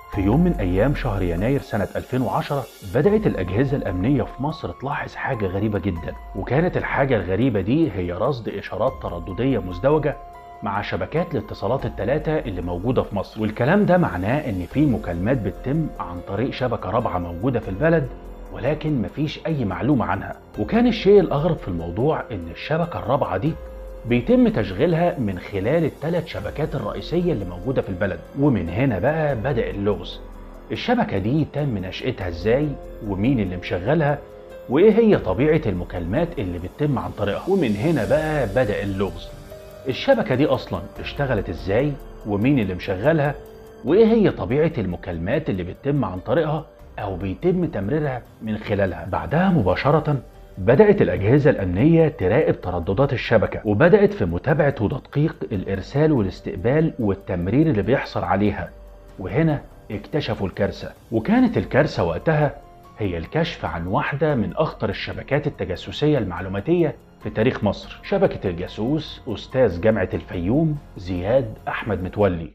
في يوم من أيام شهر يناير سنة 2010 بدأت الأجهزة الأمنية في مصر تلاحظ حاجة غريبة جدا وكانت الحاجة الغريبة دي هي رصد إشارات ترددية مزدوجة مع شبكات الاتصالات الثلاثة اللي موجودة في مصر والكلام ده معناه إن في مكالمات بتتم عن طريق شبكة رابعة موجودة في البلد ولكن مفيش أي معلومة عنها وكان الشيء الأغرب في الموضوع إن الشبكة الرابعة دي بيتم تشغيلها من خلال الثلاث شبكات الرئيسية اللي موجودة في البلد ومن هنا بقى بدأ اللغز الشبكة دي تم نشأتها ازاي ومين اللي مشغلها وايه هي طبيعة المكالمات اللي بتتم عن طريقها ومن هنا بقى بدأ اللغز الشبكة دي أصلا اشتغلت ازاي ومين اللي مشغلها وايه هي طبيعة المكالمات اللي بتتم عن طريقها أو بيتم تمريرها من خلالها بعدها مباشرة بدأت الأجهزة الأمنية تراقب ترددات الشبكة وبدأت في متابعة وتدقيق الإرسال والاستقبال والتمرير اللي بيحصل عليها وهنا اكتشفوا الكارثة وكانت الكارثة وقتها هي الكشف عن واحدة من أخطر الشبكات التجسسية المعلوماتية في تاريخ مصر شبكة الجاسوس أستاذ جامعة الفيوم زياد أحمد متولي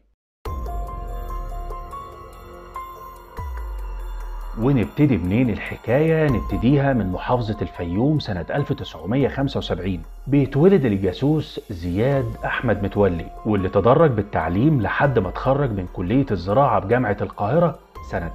ونبتدي منين الحكاية نبتديها من محافظة الفيوم سنة 1975 بيتولد الجاسوس زياد أحمد متولي واللي تدرج بالتعليم لحد ما اتخرج من كلية الزراعة بجامعة القاهرة سنة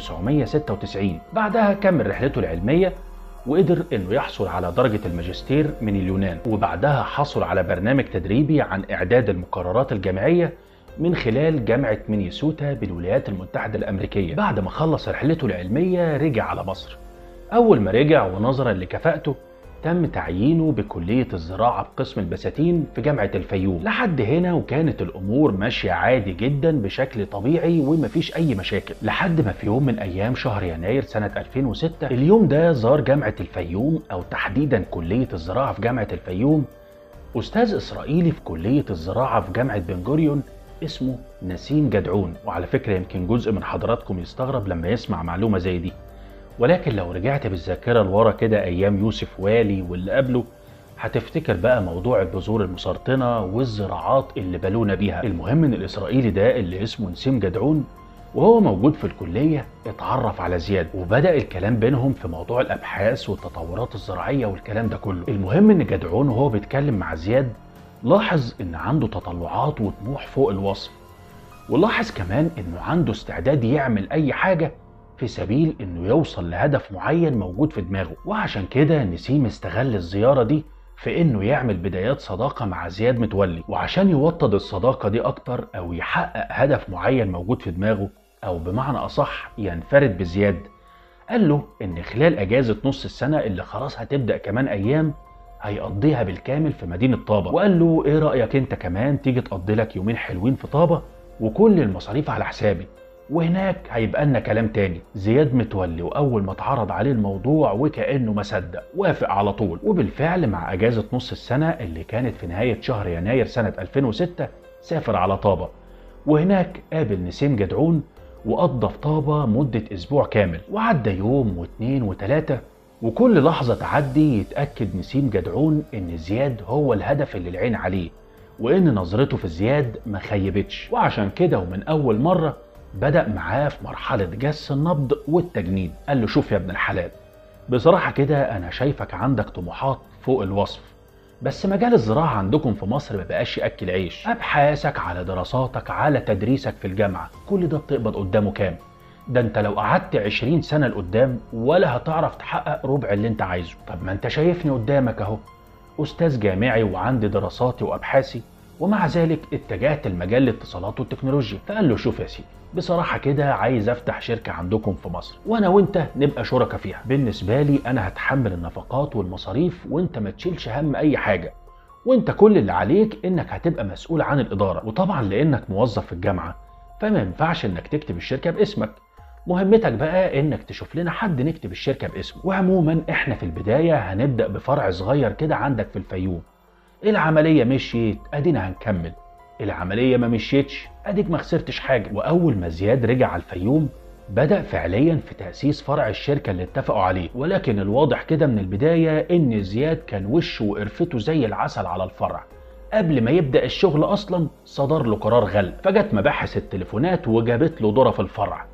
1996 بعدها كمل رحلته العلمية وقدر انه يحصل على درجة الماجستير من اليونان وبعدها حصل على برنامج تدريبي عن اعداد المقررات الجامعية من خلال جامعة مينيسوتا بالولايات المتحدة الأمريكية بعد ما خلص رحلته العلمية رجع على مصر أول ما رجع ونظرا لكفاءته تم تعيينه بكلية الزراعة بقسم البساتين في جامعة الفيوم لحد هنا وكانت الأمور ماشية عادي جدا بشكل طبيعي ومفيش أي مشاكل لحد ما في يوم من أيام شهر يناير سنة 2006 اليوم ده زار جامعة الفيوم أو تحديدا كلية الزراعة في جامعة الفيوم أستاذ إسرائيلي في كلية الزراعة في جامعة بن جوريون اسمه نسيم جدعون وعلى فكرة يمكن جزء من حضراتكم يستغرب لما يسمع معلومة زي دي ولكن لو رجعت بالذاكرة لورا كده أيام يوسف والي واللي قبله هتفتكر بقى موضوع البذور المسرطنة والزراعات اللي بلونا بيها المهم ان الإسرائيلي ده اللي اسمه نسيم جدعون وهو موجود في الكلية اتعرف على زياد وبدأ الكلام بينهم في موضوع الأبحاث والتطورات الزراعية والكلام ده كله المهم ان جدعون وهو بيتكلم مع زياد لاحظ ان عنده تطلعات وطموح فوق الوصف ولاحظ كمان انه عنده استعداد يعمل اي حاجة في سبيل انه يوصل لهدف معين موجود في دماغه وعشان كده نسيم استغل الزيارة دي في انه يعمل بدايات صداقة مع زياد متولي وعشان يوطد الصداقة دي اكتر او يحقق هدف معين موجود في دماغه او بمعنى اصح ينفرد بزياد قال له ان خلال اجازة نص السنة اللي خلاص هتبدأ كمان ايام هيقضيها بالكامل في مدينة طابة وقال له ايه رأيك انت كمان تيجي تقضي لك يومين حلوين في طابة وكل المصاريف على حسابي وهناك هيبقى لنا كلام تاني زياد متولي واول ما اتعرض عليه الموضوع وكانه ما صدق وافق على طول وبالفعل مع اجازه نص السنه اللي كانت في نهايه شهر يناير سنه 2006 سافر على طابه وهناك قابل نسيم جدعون وقضى في طابه مده اسبوع كامل وعدى يوم واثنين وثلاثه وكل لحظه تعدي يتاكد نسيم جدعون ان زياد هو الهدف اللي العين عليه وان نظرته في زياد ما خيبتش وعشان كده ومن اول مره بدأ معاه في مرحلة جس النبض والتجنيد قال له شوف يا ابن الحلال بصراحة كده أنا شايفك عندك طموحات فوق الوصف بس مجال الزراعة عندكم في مصر ما بقاش يأكل عيش أبحاثك على دراساتك على تدريسك في الجامعة كل ده بتقبض قدامه كام ده انت لو قعدت 20 سنة لقدام ولا هتعرف تحقق ربع اللي انت عايزه طب ما انت شايفني قدامك اهو أستاذ جامعي وعندي دراساتي وأبحاثي ومع ذلك اتجهت لمجال الاتصالات والتكنولوجيا فقال له شوف يا سيدي بصراحة كده عايز افتح شركة عندكم في مصر وانا وانت نبقى شركاء فيها بالنسبة لي انا هتحمل النفقات والمصاريف وانت ما تشيلش هم اي حاجة وانت كل اللي عليك انك هتبقى مسؤول عن الادارة وطبعا لانك موظف في الجامعة فما ينفعش انك تكتب الشركة باسمك مهمتك بقى انك تشوف لنا حد نكتب الشركة باسمه وعموما احنا في البداية هنبدأ بفرع صغير كده عندك في الفيوم العملية مشيت ادينا هنكمل العملية ما مشيتش اديك ما خسرتش حاجة واول ما زياد رجع على الفيوم بدأ فعليا في تأسيس فرع الشركة اللي اتفقوا عليه ولكن الواضح كده من البداية ان زياد كان وشه وقرفته زي العسل على الفرع قبل ما يبدأ الشغل أصلا صدر له قرار غل فجت مباحث التليفونات وجابت له ذرة في الفرع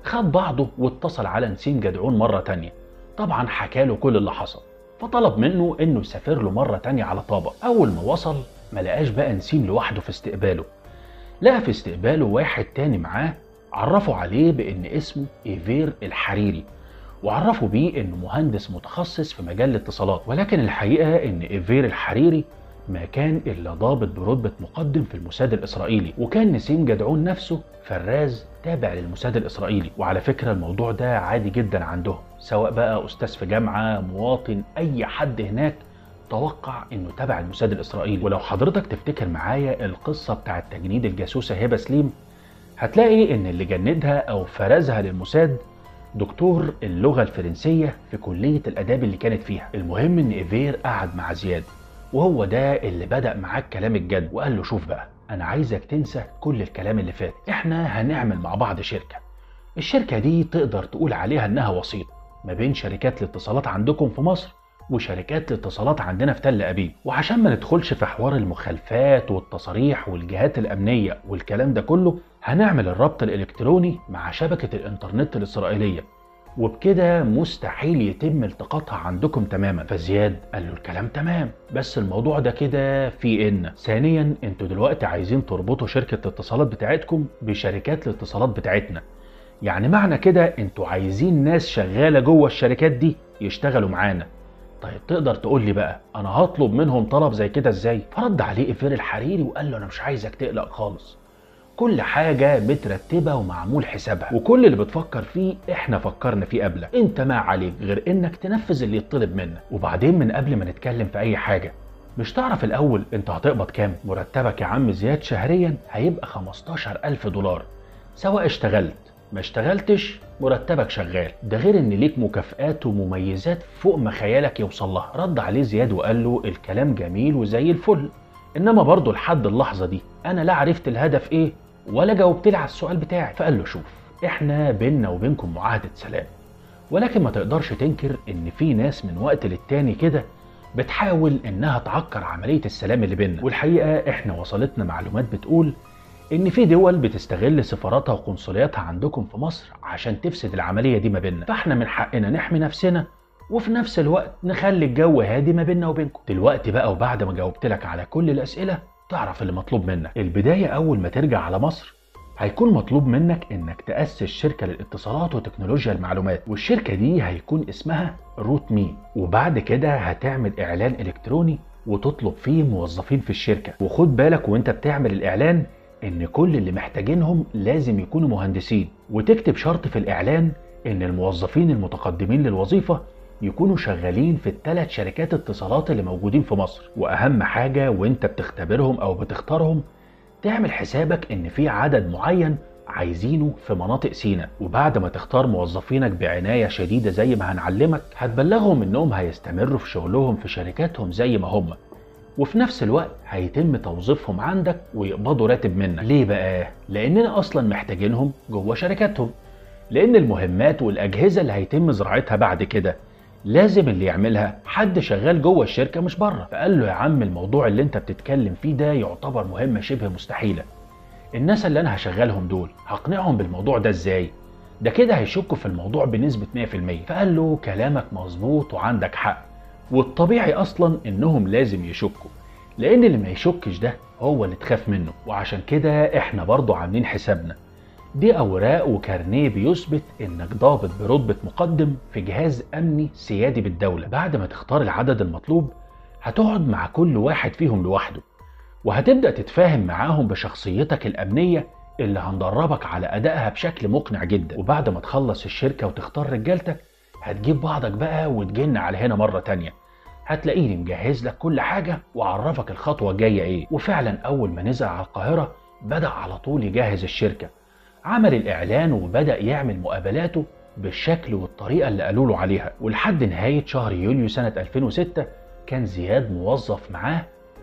خد بعضه واتصل على نسيم جدعون مرة تانية طبعا حكى له كل اللي حصل فطلب منه انه يسافر له مرة تانية على طابة اول ما وصل ما لقاش بقى نسيم لوحده في استقباله لقى في استقباله واحد تاني معاه عرفوا عليه بان اسمه ايفير الحريري وعرفوا بيه انه مهندس متخصص في مجال الاتصالات ولكن الحقيقه ان ايفير الحريري ما كان الا ضابط برتبه مقدم في الموساد الاسرائيلي وكان نسيم جدعون نفسه فراز تابع للموساد الاسرائيلي وعلى فكره الموضوع ده عادي جدا عندهم سواء بقى استاذ في جامعه مواطن اي حد هناك توقع انه تبع الموساد الاسرائيلي ولو حضرتك تفتكر معايا القصه بتاعه تجنيد الجاسوسه هبه سليم هتلاقي ان اللي جندها او فرزها للموساد دكتور اللغه الفرنسيه في كليه الاداب اللي كانت فيها المهم ان ايفير قعد مع زياد وهو ده اللي بدا معاه الكلام الجد وقال له شوف بقى انا عايزك تنسى كل الكلام اللي فات احنا هنعمل مع بعض شركه الشركه دي تقدر تقول عليها انها وسيط ما بين شركات الاتصالات عندكم في مصر وشركات الاتصالات عندنا في تل ابيب وعشان ما ندخلش في حوار المخالفات والتصاريح والجهات الامنيه والكلام ده كله هنعمل الربط الالكتروني مع شبكه الانترنت الاسرائيليه وبكده مستحيل يتم التقاطها عندكم تماما فزياد قال له الكلام تمام بس الموضوع ده كده في ان ثانيا انتوا دلوقتي عايزين تربطوا شركه الاتصالات بتاعتكم بشركات الاتصالات بتاعتنا يعني معنى كده انتوا عايزين ناس شغاله جوه الشركات دي يشتغلوا معانا طيب تقدر تقول لي بقى انا هطلب منهم طلب زي كده ازاي فرد عليه ايفير الحريري وقال له انا مش عايزك تقلق خالص كل حاجة مترتبة ومعمول حسابها وكل اللي بتفكر فيه احنا فكرنا فيه قبلك انت ما عليك غير انك تنفذ اللي يطلب منك وبعدين من قبل ما نتكلم في اي حاجة مش تعرف الاول انت هتقبض كام مرتبك يا عم زياد شهريا هيبقى 15 ألف دولار سواء اشتغلت ما اشتغلتش مرتبك شغال ده غير ان ليك مكافآت ومميزات فوق ما خيالك يوصل لها رد عليه زياد وقال له الكلام جميل وزي الفل انما برضه لحد اللحظه دي انا لا عرفت الهدف ايه ولا جاوبت لي على السؤال بتاعي فقال له شوف احنا بينا وبينكم معاهده سلام ولكن ما تقدرش تنكر ان في ناس من وقت للتاني كده بتحاول انها تعكر عمليه السلام اللي بينا والحقيقه احنا وصلتنا معلومات بتقول ان في دول بتستغل سفاراتها وقنصلياتها عندكم في مصر عشان تفسد العمليه دي ما بيننا فاحنا من حقنا نحمي نفسنا وفي نفس الوقت نخلي الجو هادي ما بيننا وبينكم دلوقتي بقى وبعد ما جاوبت لك على كل الاسئله تعرف اللي مطلوب منك البدايه اول ما ترجع على مصر هيكون مطلوب منك انك تأسس شركة للاتصالات وتكنولوجيا المعلومات والشركة دي هيكون اسمها روت مي وبعد كده هتعمل اعلان الكتروني وتطلب فيه موظفين في الشركة وخد بالك وانت بتعمل الاعلان ان كل اللي محتاجينهم لازم يكونوا مهندسين وتكتب شرط في الاعلان ان الموظفين المتقدمين للوظيفة يكونوا شغالين في الثلاث شركات اتصالات اللي موجودين في مصر واهم حاجة وانت بتختبرهم او بتختارهم تعمل حسابك ان في عدد معين عايزينه في مناطق سينا وبعد ما تختار موظفينك بعناية شديدة زي ما هنعلمك هتبلغهم انهم هيستمروا في شغلهم في شركاتهم زي ما هم وفي نفس الوقت هيتم توظيفهم عندك ويقبضوا راتب منك ليه بقى لاننا اصلا محتاجينهم جوه شركاتهم لان المهمات والاجهزه اللي هيتم زراعتها بعد كده لازم اللي يعملها حد شغال جوه الشركه مش بره فقال له يا عم الموضوع اللي انت بتتكلم فيه ده يعتبر مهمه شبه مستحيله الناس اللي انا هشغلهم دول هقنعهم بالموضوع ده ازاي ده كده هيشكوا في الموضوع بنسبه 100% فقال له كلامك مظبوط وعندك حق والطبيعي اصلا انهم لازم يشكوا لان اللي ما يشكش ده هو اللي تخاف منه وعشان كده احنا برضو عاملين حسابنا دي اوراق وكارنيه بيثبت انك ضابط برتبه مقدم في جهاز امني سيادي بالدوله بعد ما تختار العدد المطلوب هتقعد مع كل واحد فيهم لوحده وهتبدا تتفاهم معاهم بشخصيتك الامنيه اللي هندربك على ادائها بشكل مقنع جدا وبعد ما تخلص الشركه وتختار رجالتك هتجيب بعضك بقى وتجن على هنا مره تانيه هتلاقيني مجهز لك كل حاجه واعرفك الخطوه الجايه ايه وفعلا اول ما نزل على القاهره بدا على طول يجهز الشركه عمل الإعلان وبدأ يعمل مقابلاته بالشكل والطريقة اللي قالوا له عليها ولحد نهاية شهر يوليو سنة 2006 كان زياد موظف معاه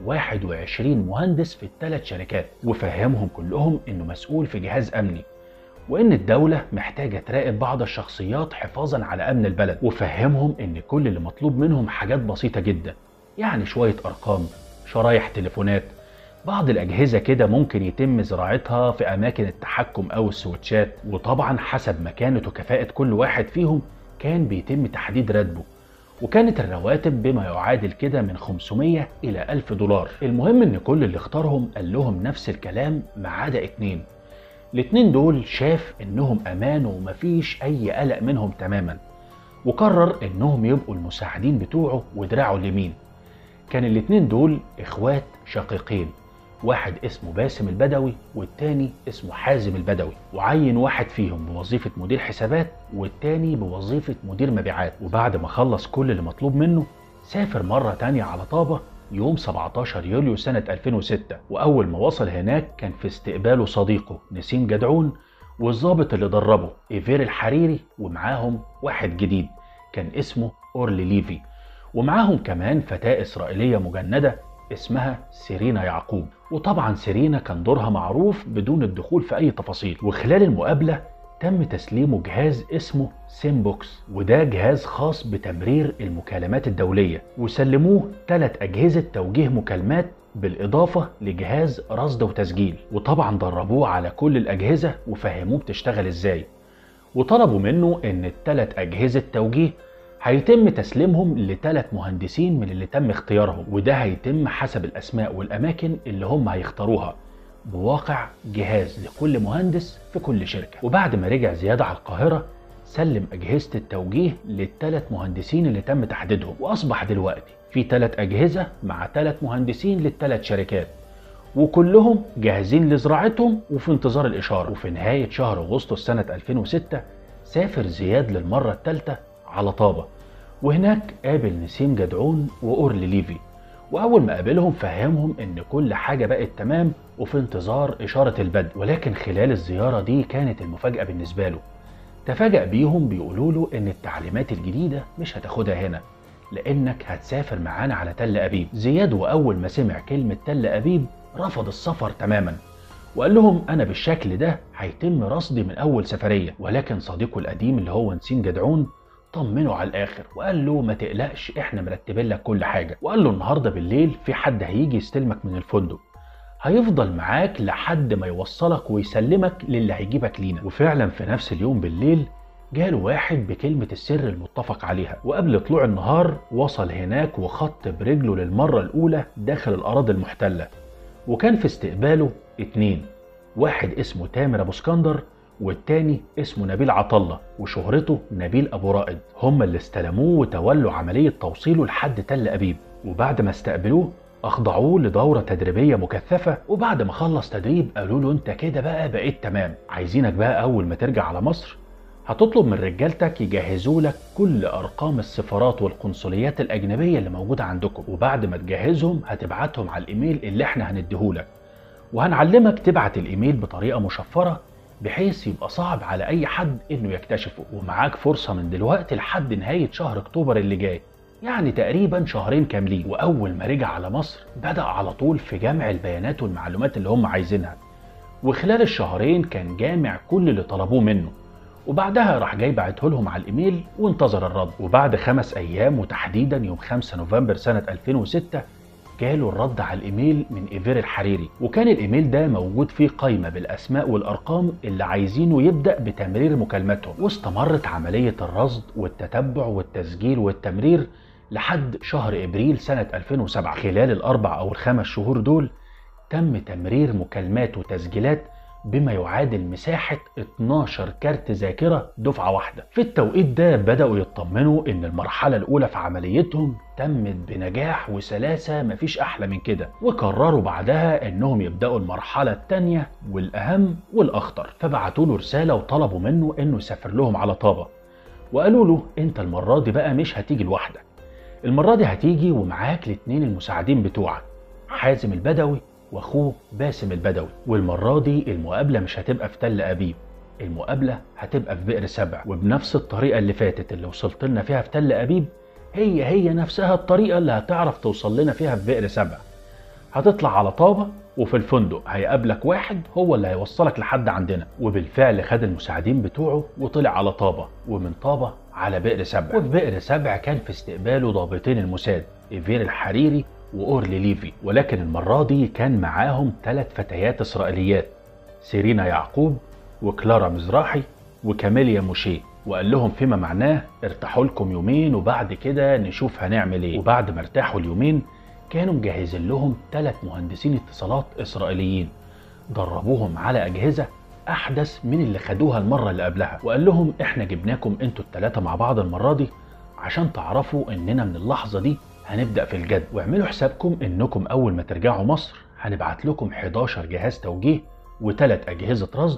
21 مهندس في الثلاث شركات وفهمهم كلهم انه مسؤول في جهاز امني وان الدولة محتاجة تراقب بعض الشخصيات حفاظا على امن البلد وفهمهم ان كل اللي مطلوب منهم حاجات بسيطة جدا يعني شوية ارقام شرايح تليفونات بعض الأجهزة كده ممكن يتم زراعتها في أماكن التحكم أو السويتشات وطبعا حسب مكانة وكفاءة كل واحد فيهم كان بيتم تحديد راتبه وكانت الرواتب بما يعادل كده من 500 إلى 1000 دولار المهم إن كل اللي اختارهم قال لهم نفس الكلام ما عدا اتنين الاتنين دول شاف إنهم أمان ومفيش أي قلق منهم تماما وقرر إنهم يبقوا المساعدين بتوعه ودراعه اليمين كان الاتنين دول إخوات شقيقين واحد اسمه باسم البدوي والتاني اسمه حازم البدوي وعين واحد فيهم بوظيفة مدير حسابات والتاني بوظيفة مدير مبيعات وبعد ما خلص كل اللي مطلوب منه سافر مرة تانية على طابة يوم 17 يوليو سنة 2006 وأول ما وصل هناك كان في استقباله صديقه نسيم جدعون والظابط اللي دربه إيفير الحريري ومعاهم واحد جديد كان اسمه أورلي ليفي ومعاهم كمان فتاة إسرائيلية مجندة اسمها سيرينا يعقوب وطبعا سيرينا كان دورها معروف بدون الدخول في أي تفاصيل وخلال المقابلة تم تسليمه جهاز اسمه سيمبوكس وده جهاز خاص بتمرير المكالمات الدولية وسلموه ثلاث أجهزة توجيه مكالمات بالإضافة لجهاز رصد وتسجيل وطبعا دربوه على كل الأجهزة وفهموه بتشتغل إزاي وطلبوا منه إن الثلاث أجهزة توجيه هيتم تسليمهم لثلاث مهندسين من اللي تم اختيارهم وده هيتم حسب الأسماء والأماكن اللي هم هيختاروها بواقع جهاز لكل مهندس في كل شركة وبعد ما رجع زيادة على القاهرة سلم أجهزة التوجيه للثلاث مهندسين اللي تم تحديدهم وأصبح دلوقتي في ثلاث أجهزة مع ثلاث مهندسين للثلاث شركات وكلهم جاهزين لزراعتهم وفي انتظار الإشارة وفي نهاية شهر أغسطس سنة 2006 سافر زياد للمرة الثالثة على طابة وهناك قابل نسيم جدعون وأورل ليفي وأول ما قابلهم فهمهم إن كل حاجة بقت تمام وفي انتظار إشارة البدء ولكن خلال الزيارة دي كانت المفاجأة بالنسبة له تفاجأ بيهم بيقولوا له إن التعليمات الجديدة مش هتاخدها هنا لأنك هتسافر معانا على تل أبيب زياد وأول ما سمع كلمة تل أبيب رفض السفر تماما وقال لهم أنا بالشكل ده هيتم رصدي من أول سفرية ولكن صديقه القديم اللي هو نسيم جدعون طمنه على الاخر وقال له ما تقلقش احنا مرتبين لك كل حاجه وقال له النهارده بالليل في حد هيجي يستلمك من الفندق هيفضل معاك لحد ما يوصلك ويسلمك للي هيجيبك لينا وفعلا في نفس اليوم بالليل جاله واحد بكلمة السر المتفق عليها وقبل طلوع النهار وصل هناك وخط برجله للمرة الأولى داخل الأراضي المحتلة وكان في استقباله اتنين واحد اسمه تامر أبو اسكندر والتاني اسمه نبيل عطلة وشهرته نبيل أبو رائد هم اللي استلموه وتولوا عملية توصيله لحد تل أبيب وبعد ما استقبلوه أخضعوه لدورة تدريبية مكثفة وبعد ما خلص تدريب قالوا له أنت كده بقى بقيت تمام عايزينك بقى أول ما ترجع على مصر هتطلب من رجالتك يجهزوا لك كل أرقام السفارات والقنصليات الأجنبية اللي موجودة عندكم وبعد ما تجهزهم هتبعتهم على الإيميل اللي احنا هنديهولك وهنعلمك تبعت الإيميل بطريقة مشفرة بحيث يبقى صعب على اي حد انه يكتشفه ومعاك فرصه من دلوقتي لحد نهايه شهر اكتوبر اللي جاي يعني تقريبا شهرين كاملين واول ما رجع على مصر بدا على طول في جمع البيانات والمعلومات اللي هم عايزينها وخلال الشهرين كان جامع كل اللي طلبوه منه وبعدها راح جاي بعته لهم على الايميل وانتظر الرد وبعد خمس ايام وتحديدا يوم 5 نوفمبر سنه 2006 جاله الرد على الايميل من ايفير الحريري وكان الايميل ده موجود فيه قائمه بالاسماء والارقام اللي عايزينه يبدا بتمرير مكالماتهم واستمرت عمليه الرصد والتتبع والتسجيل والتمرير لحد شهر ابريل سنه 2007 خلال الاربع او الخمس شهور دول تم تمرير مكالمات وتسجيلات بما يعادل مساحة 12 كارت ذاكرة دفعة واحدة في التوقيت ده بدأوا يطمنوا ان المرحلة الاولى في عمليتهم تمت بنجاح وسلاسة مفيش احلى من كده وقرروا بعدها انهم يبدأوا المرحلة التانية والاهم والاخطر فبعتوا له رسالة وطلبوا منه انه يسافر لهم على طابة وقالوا له انت المرة دي بقى مش هتيجي لوحدك المرة دي هتيجي ومعاك الاتنين المساعدين بتوعك حازم البدوي واخوه باسم البدوي والمره دي المقابله مش هتبقى في تل ابيب المقابله هتبقى في بئر سبع وبنفس الطريقه اللي فاتت اللي وصلت لنا فيها في تل ابيب هي هي نفسها الطريقه اللي هتعرف توصل لنا فيها في بئر سبع هتطلع على طابه وفي الفندق هيقابلك واحد هو اللي هيوصلك لحد عندنا وبالفعل خد المساعدين بتوعه وطلع على طابه ومن طابه على بئر سبع وفي بئر سبع كان في استقباله ضابطين الموساد ايفير الحريري وأورلي ليفي ولكن المرة دي كان معاهم ثلاث فتيات إسرائيليات سيرينا يعقوب وكلارا مزراحي وكاميليا موشيه وقال لهم فيما معناه ارتاحوا لكم يومين وبعد كده نشوف هنعمل ايه وبعد ما ارتاحوا اليومين كانوا مجهزين لهم ثلاث مهندسين اتصالات اسرائيليين دربوهم على اجهزه احدث من اللي خدوها المره اللي قبلها وقال لهم احنا جبناكم انتوا الثلاثه مع بعض المره دي عشان تعرفوا اننا من اللحظه دي هنبدا في الجد واعملوا حسابكم انكم اول ما ترجعوا مصر هنبعت لكم 11 جهاز توجيه وثلاث اجهزه رصد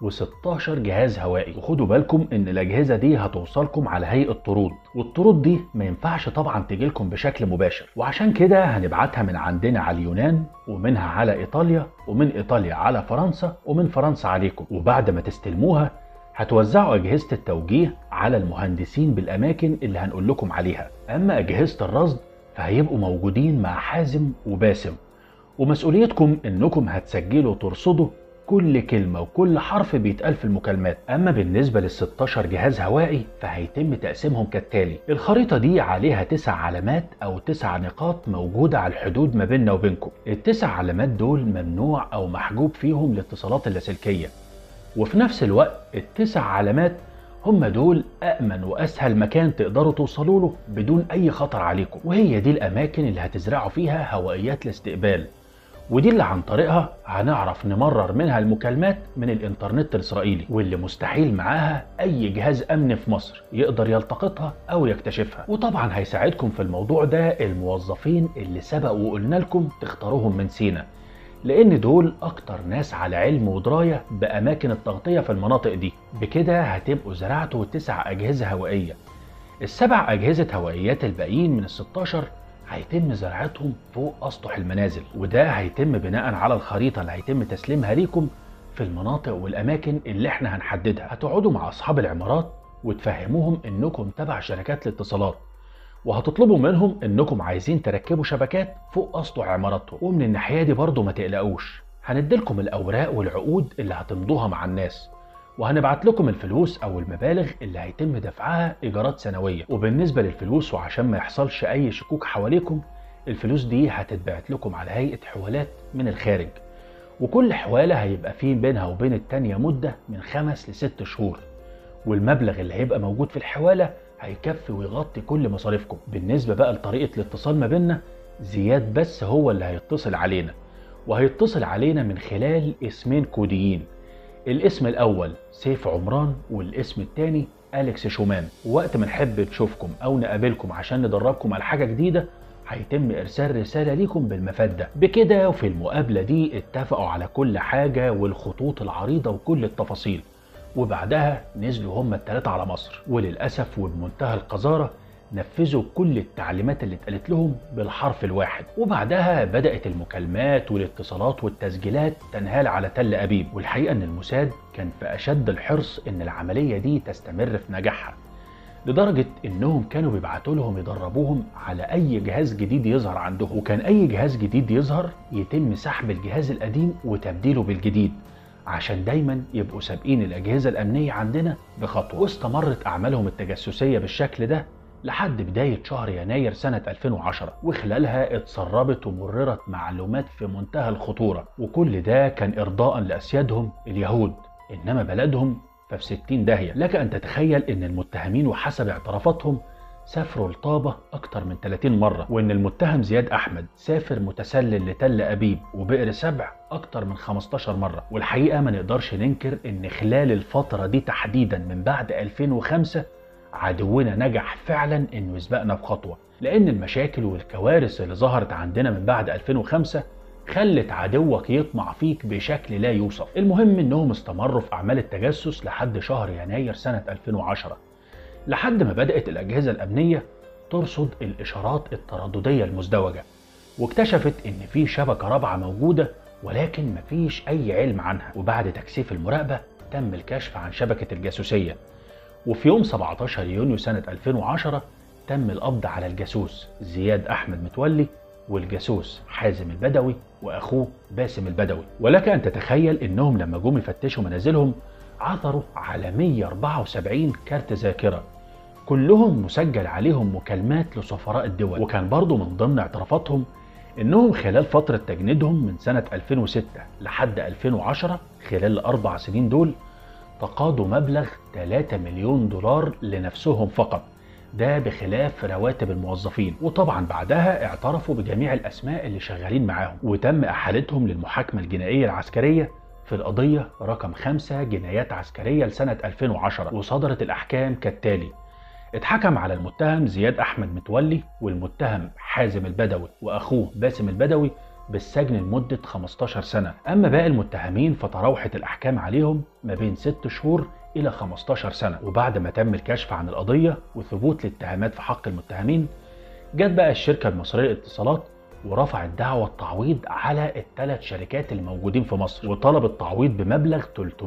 و16 جهاز هوائي وخدوا بالكم ان الاجهزه دي هتوصلكم على هيئه طرود والطرود دي ما ينفعش طبعا تجيلكم بشكل مباشر وعشان كده هنبعتها من عندنا على اليونان ومنها على ايطاليا ومن ايطاليا على فرنسا ومن فرنسا عليكم وبعد ما تستلموها هتوزعوا أجهزة التوجيه على المهندسين بالأماكن اللي هنقول لكم عليها أما أجهزة الرصد فهيبقوا موجودين مع حازم وباسم ومسؤوليتكم إنكم هتسجلوا وترصدوا كل كلمة وكل حرف بيتقال في المكالمات أما بالنسبة لل 16 جهاز هوائي فهيتم تقسيمهم كالتالي الخريطة دي عليها تسع علامات أو تسع نقاط موجودة على الحدود ما بيننا وبينكم التسع علامات دول ممنوع أو محجوب فيهم الاتصالات اللاسلكية وفي نفس الوقت التسع علامات هم دول أأمن وأسهل مكان تقدروا توصلوا له بدون أي خطر عليكم وهي دي الأماكن اللي هتزرعوا فيها هوائيات الاستقبال ودي اللي عن طريقها هنعرف نمرر منها المكالمات من الانترنت الاسرائيلي واللي مستحيل معاها اي جهاز امن في مصر يقدر يلتقطها او يكتشفها وطبعا هيساعدكم في الموضوع ده الموظفين اللي سبق وقلنا لكم تختاروهم من سينا لان دول اكتر ناس على علم ودرايه باماكن التغطيه في المناطق دي بكده هتبقوا زرعتوا تسع اجهزه هوائيه السبع اجهزه هوائيات الباقيين من ال 16 هيتم زراعتهم فوق اسطح المنازل وده هيتم بناء على الخريطه اللي هيتم تسليمها ليكم في المناطق والاماكن اللي احنا هنحددها هتقعدوا مع اصحاب العمارات وتفهموهم انكم تبع شركات الاتصالات وهتطلبوا منهم انكم عايزين تركبوا شبكات فوق اسطح عماراتهم ومن الناحيه دي برضه ما تقلقوش هنديلكم الاوراق والعقود اللي هتمضوها مع الناس وهنبعت لكم الفلوس او المبالغ اللي هيتم دفعها ايجارات سنويه وبالنسبه للفلوس وعشان ما يحصلش اي شكوك حواليكم الفلوس دي هتتبعت لكم على هيئه حوالات من الخارج وكل حواله هيبقى فيه بينها وبين التانيه مده من خمس لست شهور والمبلغ اللي هيبقى موجود في الحواله هيكفي ويغطي كل مصاريفكم بالنسبه بقى لطريقه الاتصال ما بيننا زياد بس هو اللي هيتصل علينا وهيتصل علينا من خلال اسمين كوديين الاسم الأول سيف عمران والاسم الثاني أليكس شومان وقت ما نحب نشوفكم أو نقابلكم عشان ندربكم على حاجة جديدة هيتم إرسال رسالة ليكم بالمفدة بكده وفي المقابلة دي اتفقوا على كل حاجة والخطوط العريضة وكل التفاصيل وبعدها نزلوا هما التلاتة على مصر وللأسف وبمنتهى القذارة نفذوا كل التعليمات اللي اتقالت لهم بالحرف الواحد وبعدها بدأت المكالمات والاتصالات والتسجيلات تنهال على تل أبيب والحقيقة أن الموساد كان في أشد الحرص أن العملية دي تستمر في نجاحها لدرجة انهم كانوا بيبعتوا لهم يدربوهم على اي جهاز جديد يظهر عندهم وكان اي جهاز جديد يظهر يتم سحب الجهاز القديم وتبديله بالجديد عشان دايما يبقوا سابقين الاجهزة الامنية عندنا بخطوة واستمرت اعمالهم التجسسية بالشكل ده لحد بداية شهر يناير سنة 2010 وخلالها اتسربت ومررت معلومات في منتهى الخطورة وكل ده كان إرضاء لأسيادهم اليهود إنما بلدهم ففي 60 داهية لك أن تتخيل إن المتهمين وحسب اعترافاتهم سافروا لطابة أكتر من 30 مرة وإن المتهم زياد أحمد سافر متسلل لتل أبيب وبئر سبع أكتر من 15 مرة والحقيقة ما نقدرش ننكر إن خلال الفترة دي تحديدا من بعد 2005 عدونا نجح فعلا انه يسبقنا بخطوه لان المشاكل والكوارث اللي ظهرت عندنا من بعد 2005 خلت عدوك يطمع فيك بشكل لا يوصف المهم انهم استمروا في اعمال التجسس لحد شهر يناير سنه 2010 لحد ما بدات الاجهزه الامنيه ترصد الاشارات التردديه المزدوجه واكتشفت ان في شبكه رابعه موجوده ولكن مفيش اي علم عنها وبعد تكثيف المراقبه تم الكشف عن شبكه الجاسوسيه وفي يوم 17 يونيو سنة 2010 تم القبض على الجاسوس زياد أحمد متولي والجاسوس حازم البدوي وأخوه باسم البدوي ولك أن تتخيل إنهم لما جم يفتشوا منازلهم عثروا على 174 كارت ذاكرة كلهم مسجل عليهم مكالمات لسفراء الدول وكان برضو من ضمن اعترافاتهم إنهم خلال فترة تجنيدهم من سنة 2006 لحد 2010 خلال الأربع سنين دول تقاضوا مبلغ 3 مليون دولار لنفسهم فقط ده بخلاف رواتب الموظفين وطبعا بعدها اعترفوا بجميع الأسماء اللي شغالين معاهم وتم إحالتهم للمحاكمة الجنائية العسكرية في القضية رقم 5 جنايات عسكرية لسنة 2010 وصدرت الأحكام كالتالي اتحكم على المتهم زياد أحمد متولي والمتهم حازم البدوي وأخوه باسم البدوي بالسجن لمدة 15 سنة أما باقي المتهمين فتراوحت الأحكام عليهم ما بين 6 شهور إلى 15 سنة وبعد ما تم الكشف عن القضية وثبوت الاتهامات في حق المتهمين جت بقى الشركة المصرية للاتصالات ورفعت دعوى التعويض على الثلاث شركات اللي موجودين في مصر وطلب التعويض بمبلغ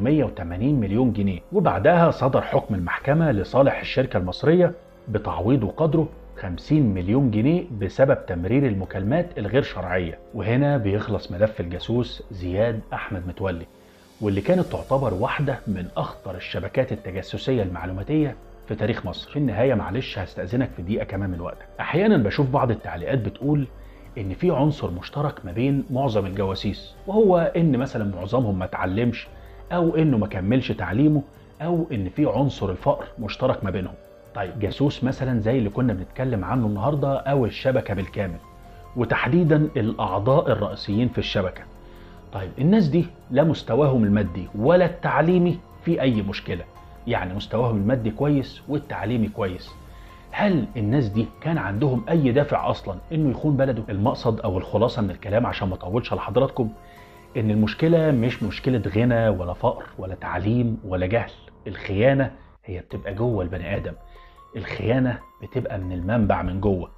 380 مليون جنيه وبعدها صدر حكم المحكمة لصالح الشركة المصرية بتعويض وقدره 50 مليون جنيه بسبب تمرير المكالمات الغير شرعية وهنا بيخلص ملف الجاسوس زياد أحمد متولي واللي كانت تعتبر واحدة من أخطر الشبكات التجسسية المعلوماتية في تاريخ مصر في النهاية معلش هستأذنك في دقيقة كمان من وقتك أحيانا بشوف بعض التعليقات بتقول ان في عنصر مشترك ما بين معظم الجواسيس وهو ان مثلا معظمهم ما اتعلمش او انه ما كملش تعليمه او ان في عنصر الفقر مشترك ما بينهم طيب جاسوس مثلا زي اللي كنا بنتكلم عنه النهارده او الشبكه بالكامل وتحديدا الاعضاء الرئيسيين في الشبكه طيب الناس دي لا مستواهم المادي ولا التعليمي في اي مشكله يعني مستواهم المادي كويس والتعليمي كويس هل الناس دي كان عندهم اي دافع اصلا انه يخون بلده المقصد او الخلاصه من الكلام عشان ما اطولش على حضراتكم ان المشكله مش مشكله غنى ولا فقر ولا تعليم ولا جهل الخيانه هي بتبقى جوه البني ادم الخيانه بتبقى من المنبع من جوه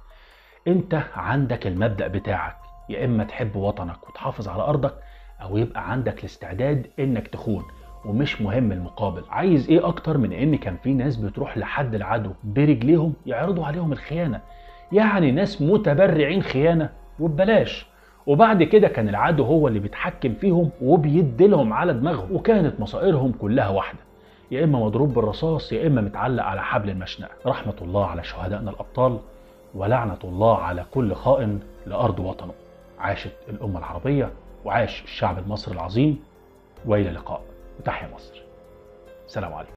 انت عندك المبدا بتاعك يا اما تحب وطنك وتحافظ على ارضك او يبقى عندك الاستعداد انك تخون ومش مهم المقابل عايز ايه اكتر من ان كان في ناس بتروح لحد العدو برجليهم يعرضوا عليهم الخيانه يعني ناس متبرعين خيانه وببلاش وبعد كده كان العدو هو اللي بيتحكم فيهم وبيديلهم على دماغهم وكانت مصائرهم كلها واحده يا اما مضروب بالرصاص يا اما متعلق على حبل المشنقه رحمه الله على شهدائنا الابطال ولعنه الله على كل خائن لارض وطنه عاشت الامه العربيه وعاش الشعب المصري العظيم والى اللقاء وتحيا مصر سلام عليكم